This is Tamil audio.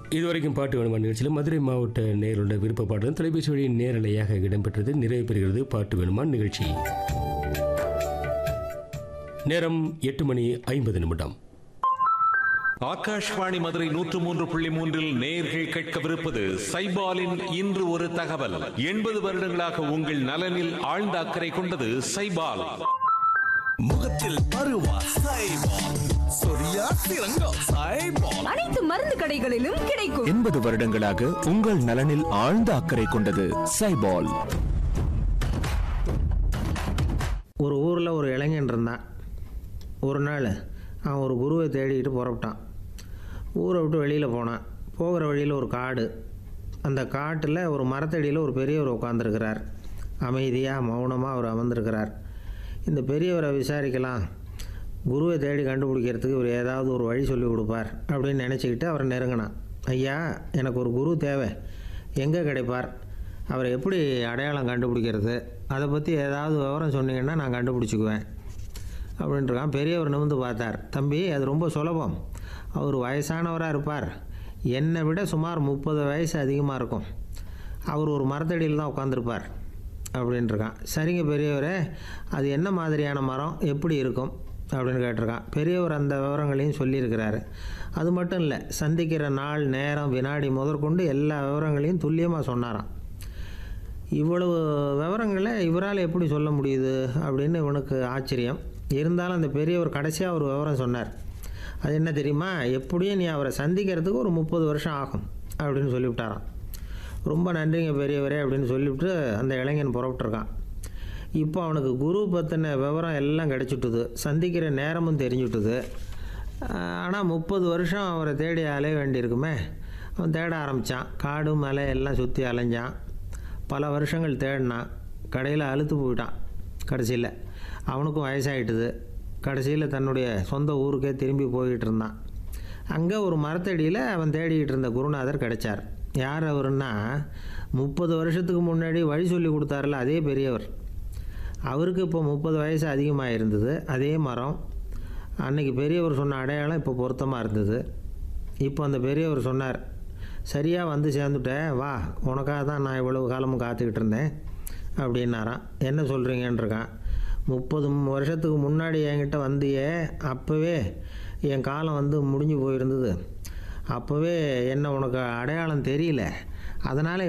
இதுவரைக்கும் பாட்டு வேணுமா நிகழ்ச்சியில் மதுரை மாவட்ட நேருடைய விருப்ப பாடலும் தொலைபேசி வழி நேரலையாக இடம்பெற்றது நிறைவு பெறுகிறது பாட்டு வேணுமா நிகழ்ச்சி நேரம் எட்டு மணி ஐம்பது நிமிடம் ஆகாஷ்வாணி மதுரை நூற்று மூன்று புள்ளி மூன்றில் நேர்கள் கேட்கவிருப்பது சைபாலின் இன்று ஒரு தகவல் எண்பது வருடங்களாக உங்கள் நலனில் ஆழ்ந்த அக்கறை கொண்டது சைபால் முகத்தில் பருவா சைபால் சொரியா சிறங்கோ சைபால் அனைத்து மருந்து கடைகளிலும் கிடைக்கும் எண்பது வருடங்களாக உங்கள் நலனில் ஆழ்ந்த அக்கறை கொண்டது சைபால் ஒரு ஊரில் ஒரு இளைஞன் இருந்தான் ஒரு நாள் அவன் ஒரு குருவை தேடிக்கிட்டு புறப்பட்டான் ஊரை விட்டு வெளியில் போனான் போகிற வழியில் ஒரு காடு அந்த காட்டில் ஒரு மரத்தடியில் ஒரு பெரியவர் உட்காந்துருக்கிறார் அமைதியாக மௌனமாக அவர் அமர்ந்திருக்கிறார் இந்த பெரியவரை விசாரிக்கலாம் குருவை தேடி கண்டுபிடிக்கிறதுக்கு இவர் ஏதாவது ஒரு வழி சொல்லி கொடுப்பார் அப்படின்னு நினச்சிக்கிட்டு அவரை நெருங்கினான் ஐயா எனக்கு ஒரு குரு தேவை எங்கே கிடைப்பார் அவரை எப்படி அடையாளம் கண்டுபிடிக்கிறது அதை பற்றி ஏதாவது விவரம் சொன்னீங்கன்னா நான் கண்டுபிடிச்சிக்குவேன் அப்படின்ட்டுருக்கான் பெரியவர் நிமிந்து பார்த்தார் தம்பி அது ரொம்ப சுலபம் அவர் வயசானவராக இருப்பார் என்னை விட சுமார் முப்பது வயசு அதிகமாக இருக்கும் அவர் ஒரு மரத்தடியில் தான் உட்காந்துருப்பார் அப்படின்ட்டுருக்கான் சரிங்க பெரியவரே அது என்ன மாதிரியான மரம் எப்படி இருக்கும் அப்படின்னு கேட்டிருக்கான் பெரியவர் அந்த விவரங்களையும் சொல்லியிருக்கிறாரு அது மட்டும் இல்லை சந்திக்கிற நாள் நேரம் வினாடி முதற்கொண்டு எல்லா விவரங்களையும் துல்லியமாக சொன்னாராம் இவ்வளவு விவரங்களை இவரால் எப்படி சொல்ல முடியுது அப்படின்னு இவனுக்கு ஆச்சரியம் இருந்தாலும் அந்த பெரியவர் கடைசியாக ஒரு விவரம் சொன்னார் அது என்ன தெரியுமா எப்படியும் நீ அவரை சந்திக்கிறதுக்கு ஒரு முப்பது வருஷம் ஆகும் அப்படின்னு சொல்லிவிட்டாராம் ரொம்ப நன்றிங்க பெரியவரே அப்படின்னு சொல்லிவிட்டு அந்த இளைஞன் புறப்பட்டுருக்கான் இப்போ அவனுக்கு குரு பற்றின விவரம் எல்லாம் கிடச்சிட்டுது சந்திக்கிற நேரமும் தெரிஞ்சுட்டுது ஆனால் முப்பது வருஷம் அவரை தேடி அலைய வேண்டியிருக்குமே அவன் தேட ஆரம்பித்தான் காடு மலை எல்லாம் சுற்றி அலைஞ்சான் பல வருஷங்கள் தேடினான் கடையில் அழுத்து போயிட்டான் கடைசியில் அவனுக்கும் வயசாயிட்டுது கடைசியில் தன்னுடைய சொந்த ஊருக்கே திரும்பி போய்கிட்டு இருந்தான் அங்கே ஒரு மரத்தடியில் அவன் தேடிக்கிட்டு இருந்த குருநாதர் கிடைச்சார் யார் அவருன்னா முப்பது வருஷத்துக்கு முன்னாடி வழி சொல்லி கொடுத்தாருல அதே பெரியவர் அவருக்கு இப்போ முப்பது வயசு அதிகமாக இருந்தது அதே மரம் அன்னைக்கு பெரியவர் சொன்ன அடையாளம் இப்போ பொருத்தமாக இருந்தது இப்போ அந்த பெரியவர் சொன்னார் சரியாக வந்து சேர்ந்துட்டேன் வா உனக்காக தான் நான் இவ்வளவு காலமும் காத்துக்கிட்டு இருந்தேன் அப்படின்னாராம் என்ன சொல்கிறீங்கன்றிருக்கான் முப்பது வருஷத்துக்கு முன்னாடி என்கிட்ட வந்தியே அப்போவே என் காலம் வந்து முடிஞ்சு போயிருந்தது அப்போவே என்ன உனக்கு அடையாளம் தெரியல அதனால்